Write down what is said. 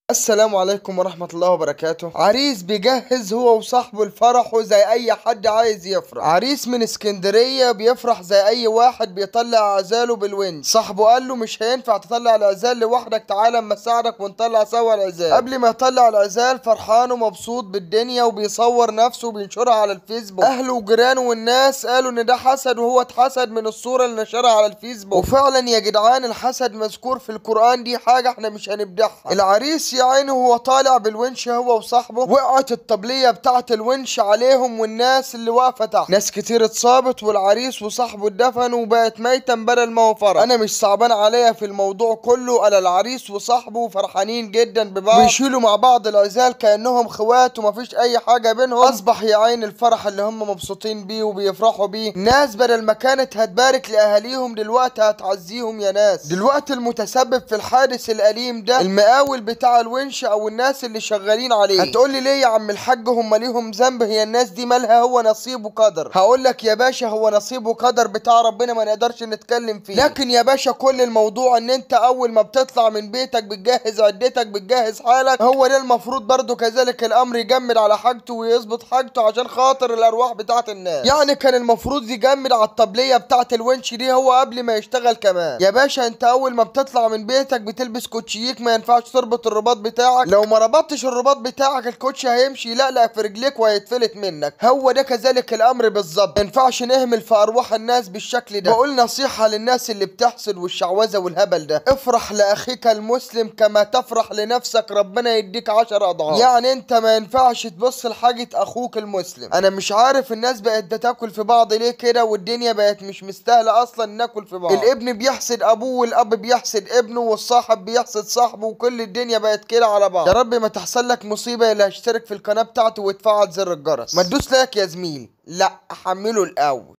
السلام عليكم ورحمة الله وبركاته عريس بيجهز هو وصاحبه لفرحه زي أي حد عايز يفرح عريس من اسكندرية بيفرح زي أي واحد بيطلع عزاله بالونش صاحبه قال له مش هينفع تطلع العزال لوحدك تعالى اما اساعدك ونطلع سوا العزال قبل ما يطلع العزال فرحان ومبسوط بالدنيا وبيصور نفسه وبينشرها على الفيسبوك أهله وجيرانه والناس قالوا إن ده حسد وهو اتحسد من الصورة اللي نشرها على الفيسبوك وفعلا يا جدعان الحسد مذكور في القرآن دي حاجة احنا مش هنبدعها العريس يا عيني وهو طالع بالونش هو وصاحبه وقعت الطبلية بتاعة الونش عليهم والناس اللي واقفة تحت ناس كتير اتصابت والعريس وصاحبه اتدفنوا وبقت ميتا بدل ما هو فرح انا مش صعبان عليا في الموضوع كله انا العريس وصاحبه فرحانين جدا ببعض بيشيلوا مع بعض العزال كانهم خوات ومفيش اي حاجة بينهم اصبح يا عين الفرح اللي هم مبسوطين بيه وبيفرحوا بيه ناس بدل ما كانت هتبارك لاهاليهم دلوقتي هتعزيهم يا ناس دلوقتي المتسبب في الحادث الاليم ده المقاول بتاع الونش او الناس اللي شغالين عليه هتقول لي ليه يا عم الحاج هم ليهم ذنب هي الناس دي مالها هو نصيب وقدر هقول لك يا باشا هو نصيب وقدر بتاع ربنا ما نقدرش نتكلم فيه لكن يا باشا كل الموضوع ان انت اول ما بتطلع من بيتك بتجهز عدتك بتجهز حالك هو ده المفروض برضو كذلك الامر يجمد على حاجته ويظبط حاجته عشان خاطر الارواح بتاعت الناس يعني كان المفروض يجمد على الطبليه بتاعت الونش دي هو قبل ما يشتغل كمان يا باشا انت اول ما بتطلع من بيتك بتلبس كوتشيك ما ينفعش تربط الرباط بتاعك لو ما ربطتش الرباط بتاعك الكوتش هيمشي يلقلق في رجليك وهيتفلت منك هو ده كذلك الامر بالظبط ما ينفعش نهمل في ارواح الناس بالشكل ده بقول نصيحه للناس اللي بتحسد والشعوذه والهبل ده افرح لاخيك المسلم كما تفرح لنفسك ربنا يديك عشر اضعاف يعني انت ما ينفعش تبص لحاجه اخوك المسلم انا مش عارف الناس بقت بتاكل في بعض ليه كده والدنيا بقت مش مستاهله اصلا ناكل في بعض الابن بيحسد ابوه والاب بيحسد ابنه والصاحب بيحسد صاحبه وكل الدنيا بقت كده على بعض يا رب ما تحصل لك مصيبه اللي هشترك في القناه بتاعته وتفعل زر الجرس ما تدوس لايك يا زميلي لا احمله الاول